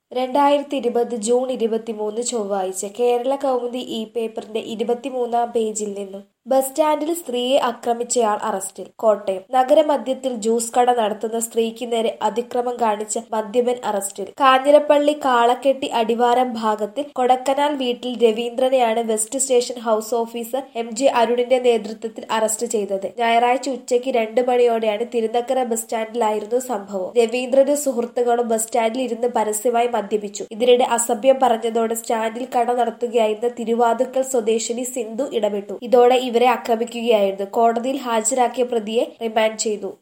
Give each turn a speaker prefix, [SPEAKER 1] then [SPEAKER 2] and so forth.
[SPEAKER 1] രണ്ടായിരത്തി ഇരുപത് ജൂൺ ഇരുപത്തിമൂന്ന് ചൊവ്വാഴ്ച കേരള കൗമുദി ഇ പേപ്പറിന്റെ ഇരുപത്തിമൂന്നാം പേജിൽ നിന്നും ബസ് സ്റ്റാൻഡിൽ സ്ത്രീയെ ആക്രമിച്ചയാൾ അറസ്റ്റിൽ കോട്ടയം നഗരമധ്യത്തിൽ ജ്യൂസ് കട നടത്തുന്ന സ്ത്രീക്ക് നേരെ അതിക്രമം കാണിച്ച മദ്യപൻ അറസ്റ്റിൽ കാഞ്ഞിരപ്പള്ളി കാളക്കെട്ടി അടിവാരം ഭാഗത്തിൽ കൊടക്കനാൽ വീട്ടിൽ രവീന്ദ്രനെയാണ് west station house officer M J അരുണിന്റെ നേതൃത്വത്തിൽ അറസ്റ്റ് ചെയ്തത് ഞായറാഴ്ച ഉച്ചയ്ക്ക് രണ്ട് മണിയോടെയാണ് തിരുനക്കര ബസ് സ്റ്റാൻഡിലായിരുന്നു സംഭവം രവീന്ദ്രനും സുഹൃത്തുക്കളും ബസ് സ്റ്റാൻഡിൽ ഇരുന്ന് പരസ്യമായി മദ്യപിച്ചു ഇതിനിടെ അസഭ്യം പറഞ്ഞതോടെ സ്റ്റാൻഡിൽ കട നടത്തുകയായിരുന്ന തിരുവാതുക്കൽ സ്വദേശിനി സിന്ധു ഇടപെട്ടു ഇതോടെ ഇവരെ ആക്രമിക്കുകയായിരുന്നു കോടതിയിൽ ഹാജരാക്കിയ പ്രതിയെ റിമാൻഡ് ചെയ്തു